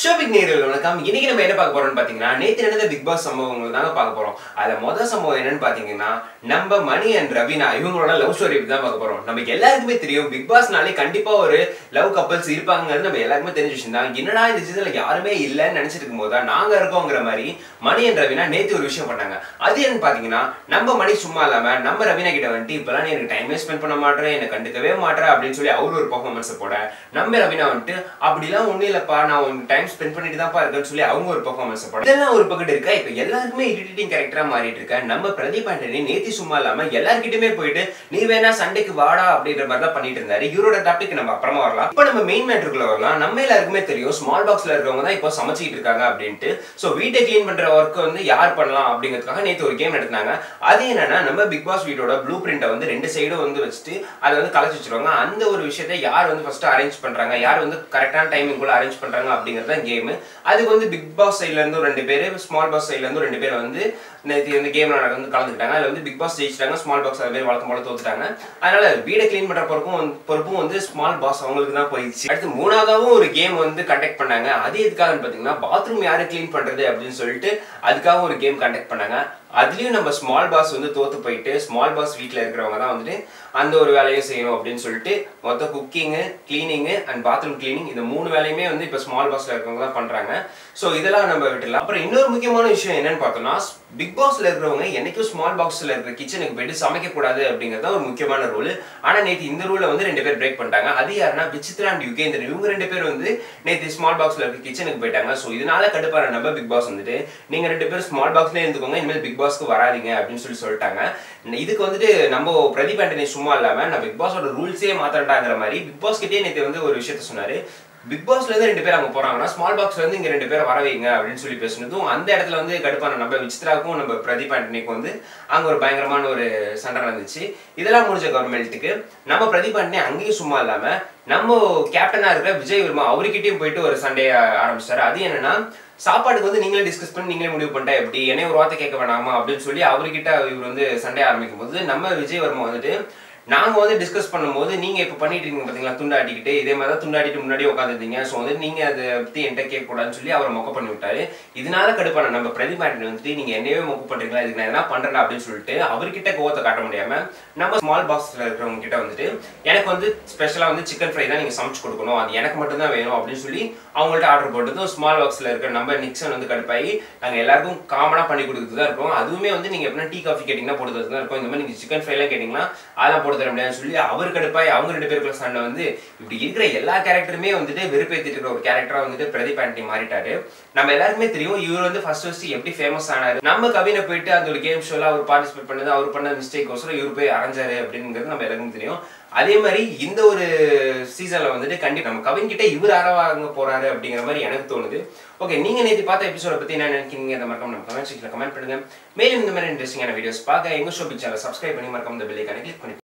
ஷோபிக் நேரில் வணக்கம் இன்னைக்கு நம்ம என்ன பார்க்க போறோம்னு பாத்தீங்கன்னா நேத்து நடந்த பிக் பாஸ் சம்பவங்கள் தாங்க பார்க்க போறோம் அதுல முதல் சம்பவம் என்னன்னு பாத்தீங்கன்னா நம்ம மணி அண்ட் ரவீனா இவங்களோட லவ் ஸ்டோரி தான் பார்க்க போறோம் நமக்கு எல்லாருக்குமே தெரியும் பிக் பாஸ்னாலே கண்டிப்பா ஒரு லவ் கப்பல்ஸ் இருப்பாங்கன்னு நம்ம எல்லாருக்குமே தெரிஞ்ச விஷயம் தான் என்னடா இந்த சீசன்ல யாருமே இல்லைன்னு நினைச்சிட்டு இருக்கும்போது தான் நாங்க இருக்கோங்கிற மாதிரி மணி அண்ட் ரவீனா நேத்து ஒரு விஷயம் பண்ணாங்க அது என்னன்னு பாத்தீங்கன்னா நம்ம மணி சும்மா இல்லாம நம்ம ரவீனா கிட்ட வந்துட்டு இப்பெல்லாம் நீ எனக்கு டைமே ஸ்பெண்ட் பண்ண மாட்டேன் என்னை கண்டுக்கவே மாட்டேன் அப்படின்னு சொல்லி அவரு ஒரு பர்ஃபார்மன்ஸ் போட நம்ம ரவீனா வந்துட்டு அப்படிலாம் ஒண்ணும் இல்லப்பா நான் உன் டைம் ஸ்பெண்ட் பண்ணிட்டு தான்ப்பா இருக்கேன்னு சொல்லி அவங்க ஒரு பர்ஃபார்மன்ஸ் போட இதெல்லாம் ஒரு பக்கெட் இருக்கா இப்ப எல்லாருக்குமே இரிட்டேட்டிங் கேரக்டரா மாறிட்டு இருக்க நம்ம பிரதீப் ஆண்டனி நேத்தி சும்மா இல்லாம எல்லார்கிட்டயுமே போயிட்டு நீ வேணா சண்டைக்கு வாடா அப்படின்ற மாதிரி தான் பண்ணிட்டு இருந்தாரு இவரோட டாபிக் நம்ம அப்புறமா வரலாம் இப்போ நம்ம மெயின் மேட்டருக்குள்ள வரலாம் நம்ம எல்லாருக்குமே தெரியும் ஸ்மால் பாக்ஸ்ல இருக்கவங்க தான் இப்போ சமைச்சிட்டு இருக்காங்க அப்படின்ட்டு ஸோ வீட்டை க்ளீன் பண்ற ஒர்க் வந்து யார் பண்ணலாம் அப்படிங்கிறதுக்காக நேற்று ஒரு கேம் நடத்தினாங்க அது என்னன்னா நம்ம பிக் பாஸ் வீட்டோட ப்ளூ பிரிண்ட்டை வந்து ரெண்டு சைடும் வந்து வச்சுட்டு அதை வந்து கலைச்சு வச்சிருவாங்க அந்த ஒரு விஷயத்தை யார் வந்து ஃபர்ஸ்ட் அரேஞ்ச் பண்றாங்க யார் வந்து கரெக்டான டைமிங் குள்ள அரேஞ்ச் பண்றாங்க அப்படிங்கிறது தான் கேம் அதுக்கு வந்து பிக் பாஸ் சைட்ல இருந்து ரெண்டு பேர் ஸ்மால் பாஸ் சைட்ல இருந்து ரெண்டு பேர் வந்து நேற்று இந்த கேம்ல வந்து கலந்துக்கிட்டாங்க அதுல வந்து பிக் பாஸ் ஜெயிச்சிட்டாங்க ஸ்மால் பாக்ஸ் அது பேர் வழக்கம் போல தோத்துட்டாங்க அதனால வீடை க்ளீன் பண்ற பொறுப்பும் வந்து- பொறுப்பும் வந்து ஸ்மால் பாஸ் அவங்களுக்கு தான் போயிடுச்சு அடுத்து மூணாவதாகவும் ஒரு கேம் வந்து கண்டக்ட் பண்ணாங்க அது எதுக்காகன்னு பாத்தீங்கன்னா பாத்ரூம் யாரு க்ளீன் பண்றது அப்படின்னு சொல்லிட்டு அதுக்காக ஒரு கேம் கண்டக்ட் பண்ணாங்க அதுலயும் நம்ம ஸ்மால் பாஸ் வந்து தோத்து போயிட்டு ஸ்மால் பாஸ் வீட்ல இருக்கிறவங்க தான் வந்துட்டு அந்த ஒரு வேலையும் செய்யணும் அப்படின்னு சொல்லிட்டு மொத்தம் cooking cleaning and bathroom cleaning இந்த மூணு வேலையுமே வந்து இப்போ ஸ்மால் பாஸ்ல இருக்கவங்க தான் பண்றாங்க ஸோ இதெல்லாம் நம்ம விட்டுலாம் அப்புறம் இன்னொரு முக்கியமான விஷயம் என்னன்னு பார்த்தோம்னா பிக் பாஸ்ல இருக்கிறவங்க என்னைக்கும் ஸ்மால் பாக்ஸ்ல இருக்கிற கிச்சனுக்கு போயிட்டு சமைக்க கூடாது அப்படிங்கிறது தான் ஒரு முக்கியமான ரூல் ஆனா நேற்று இந்த ரூலை வந்து ரெண்டு பேர் பிரேக் பண்ணிட்டாங்க அது யாருன்னா விசித்ரா அண்ட் யுகேந்திரன் இவங்க ரெண்டு பேர் வந்து நேற்று ஸ்மால் பாக்ஸ்ல இருக்க கிச்சனுக்கு போயிட்டாங்க ஸோ இதனால கடுப்பான நம்ம பிக் பாஸ் வந்துட்டு நீங்க ரெண்டு பேரும் ஸ்மால் பாக்ஸ்ல இருந்துக்கோங்க இனிமேல் பிக் பாஸ்க்கு வராதீங்க அப்படின்னு சொல்லி சொல்லிட்டாங்க இதுக்கு வந்துட்டு நம்ம பிரதீப் ஆண்டனி சும்மா இல்லாம நான் பிக் பாஸோட ரூல்ஸே மாத்தண்டாங்கிற மாதிரி பிக் பாஸ் கிட்டே நேற்று வந்து ஒரு விஷயத்த சொன்னாரு பிக் பாஸ்ல இருந்து ரெண்டு பேர் அங்க போறாங்கன்னா ஸ்மால் பாக்ஸ்ல இருந்து இங்க ரெண்டு பேர் வர வைங்க அப்படின்னு சொல்லி பேசுனதும் அந்த இடத்துல வந்து கடுப்பான நம்ம விசித்ராவுக்கும் நம்ம பிரதீப் ஆண்டனிக்கும் வந்து அங்க ஒரு பயங்கரமான ஒரு சண்டை நடந்துச்சு இதெல்லாம் முடிஞ்ச கவர்மெண்ட்டுக்கு நம்ம பிரதீப் ஆண்டனி அங்கேயும் சும்மா இல்லாம நம்ம கேப்டனா இருக்கிற விஜய் வர்மா அவர்கிட்டயும் போயிட்டு ஒரு சண்டையை ஆரம்பிச்சாரு அது என்னன்னா சாப்பாடுக்கு வந்து நீங்களே டிஸ்கஸ் பண்ணி நீங்களே முடிவு பண்ணிட்டா எப்படி என்னைய ஒரு வார்த்தை கேட்க வேணாமா அப்படின்னு சொல்லி அவர்கிட்ட இவர் வந்து சண்டை ஆரம்பிக்கும் போது நம்ம விஜய் வர்மா வந்துட்டு நாங்க வந்து டிஸ்கஸ் பண்ணும்போது நீங்க இப்ப பண்ணிட்டு இருக்கீங்க பாத்தீங்களா துண்டாட்டிக்கிட்டு இதே மாதிரி தான் துண்டாட்டிட்டு முன்னாடி உட்காந்துருந்தீங்க ஸோ வந்து நீங்க அதை பத்தி என்கிட்ட கேட்க கூடாதுன்னு சொல்லி அவரை மொக்க பண்ணி விட்டாரு இதனால கடுப்பான நம்ம பிரதீப் ஆண்டனி வந்துட்டு நீங்க என்னையவே மொக்க பண்றீங்களா இதுக்கு நான் என்ன பண்றேன் அப்படின்னு சொல்லிட்டு அவர்கிட்ட கோவத்தை காட்ட முடியாம நம்ம ஸ்மால் பாக்ஸ்ல இருக்கிறவங்க கிட்ட வந்துட்டு எனக்கு வந்து ஸ்பெஷலா வந்து சிக்கன் ஃப்ரை தான் நீங்க சமைச்சு கொடுக்கணும் அது எனக்கு மட்டும் தான் வேணும் அப்படின்னு சொல்லி அவங்கள்ட்ட ஆர்டர் போட்டதும் ஸ்மால் பாக்ஸ்ல இருக்கிற நம்ம நிக்சன் வந்து கடுப்பாகி நாங்க எல்லாருக்கும் காமனா பண்ணி கொடுத்துட்டு தான் இருக்கோம் அதுவுமே வந்து நீங்க எப்படின்னா டீ காஃபி கேட்டீங்கன்னா போட்டு தரது தான் இருக்கும் இந்த மாதிரி நீங்க சிக்கன் ஃப்ரைலாம் கேட்டீங்கன்னா அதெல்லாம் போட்டு தர முடியாதுன்னு சொல்லி அவர் கடுப்பாய் அவங்க ரெண்டு பேருக்குள்ள சண்டை வந்து இப்படி இருக்கிற எல்லா கேரக்டருமே வந்துட்டு வெறுப்பேத்திட்டு இருக்கிற ஒரு கேரக்டரா வந்துட்டு பிரதீப் ஆண்டி மாறிட்டாரு நம்ம எல்லாருக்குமே தெரியும் இவர் வந்து ஃபர்ஸ்ட் ஃபர்ஸ்ட் எப்படி ஃபேமஸ் ஆனாரு நம்ம கவினை போயிட்டு அந்த ஒரு கேம் ஷோல அவர் பார்ட்டிசிபேட் பண்ணது அவர் பண்ண மிஸ்டேக் ஒசரம் இவர் போய் அரைஞ்சாரு அப்படிங்கிறது நம்ம எல்லாருக்கும் தெரியும் அதே மாதிரி இந்த ஒரு சீசன்ல வந்துட்டு கண்டிப்பா நம்ம கவின் கிட்ட இவர் அறவாங்க போறாரு அப்படிங்கிற மாதிரி எனக்கு தோணுது ஓகே நீங்க நேற்று பார்த்த எபிசோட பத்தி என்ன நினைக்கிறீங்க இந்த மறக்காம நம்ம கமெண்ட் செக்ஷன்ல கமெண்ட் பண்ணுங்க மேலும் இந்த மாதிரி இன்ட்ரெஸ்டிங்கான வீடியோஸ் பார்க்க எங்க ஷோ சேனல் சப்ஸ்கிரைப் பண்ணி மறக்காம இந்த பெல்லைக்கான கிளிக் பண்ணி